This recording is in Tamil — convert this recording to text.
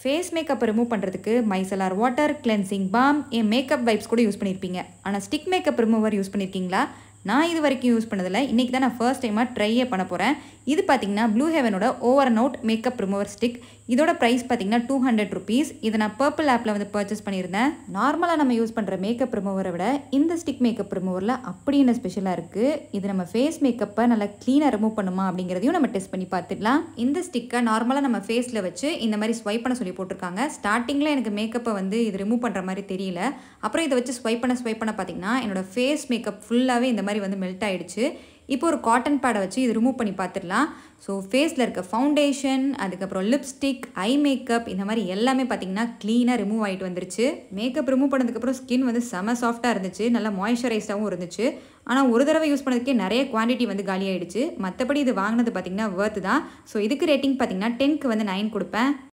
ஃபேஸ் மேக்கப் ரிமூவ் பண்ணுறதுக்கு micellar water cleansing balm and makeup wipes கூட யூஸ் பண்ணியிருப்பீங்க ஆனால் ஸ்டிக் மேக்கப் ரிமூவர் யூஸ் பண்ணியிருக்கீங்களா நான் இது வரைக்கும் யூஸ் பண்ணதில்ல இன்றைக்கி தான் நான் ஃபர்ஸ்ட் டைமாக ட்ரையே பண்ண போகிறேன் இது பார்த்தீங்கன்னா ப்ளூ ஹெவனோட over and out makeup remover stick இதோட ப்ரைஸ் பார்த்தீங்கன்னா டூ ஹண்ட்ரட் ருபீஸ் இதை நான் பர்பிள் ஆப்பில் வந்து பர்ச்சேஸ் பண்ணியிருந்தேன் நார்மலாக நம்ம யூஸ் பண்ணுற மேக்கப் ரிமூவரை விட இந்த ஸ்டிக் மேக்கப் ரிமூவரில் அப்படி என்ன ஸ்பெஷலாக இருக்குது இது நம்ம ஃபேஸ் மேக்கப்பை நல்லா க்ளீனாக ரிமூவ் பண்ணுமா அப்படிங்கிறதையும் நம்ம டெஸ்ட் பண்ணி பார்த்துடலாம் இந்த ஸ்டிக்கை நார்மலாக நம்ம ஃபேஸில் வச்சு இந்த மாதிரி ஸ்வைப் பண்ண சொல்லி போட்டிருக்காங்க ஸ்டார்டிங்கில் எனக்கு மேக்கப்பை வந்து இது ரிமூவ் பண்ணுற மாதிரி தெரியல அப்புறம் இதை வச்சு ஸ்வைப் பண்ண ஸ்வைப் பண்ண பார்த்தீங்கன்னா என்னோட ஃபேஸ் மேக்கப் ஃபுல்லாகவே இந்த மாதிரி வந்து மெல்ட் ஆயிடுச்சு இப்போ ஒரு காட்டன் பேடை வச்சு இது ரிமூவ் பண்ணி பார்த்துடலாம் ஸோ ஃபேஸில் இருக்க ஃபவுண்டேஷன் அதுக்கப்புறம் லிப்ஸ்டிக் ஐ மேக்கப் இந்த மாதிரி எல்லாமே பார்த்தீங்கன்னா க்ளீனாக ரிமூவ் ஆகிட்டு வந்துருச்சு மேக்கப் ரிமூவ் பண்ணதுக்கப்புறம் ஸ்கின் வந்து செம சாஃப்டாக இருந்துச்சு நல்லா மாய்ஸ்சரைஸ்டாகவும் இருந்துச்சு ஆனால் ஒரு தடவை யூஸ் பண்ணதுக்கே நிறைய குவான்டிட்டி வந்து காலியாயிடுச்சு மற்றபடி இது வாங்கினது பார்த்தீங்கன்னா ஒர்த்து தான் ஸோ இதுக்கு ரேட்டிங் பார்த்தீங்கன்னா டென்க்கு வந்து நைன் கொடுப்பேன்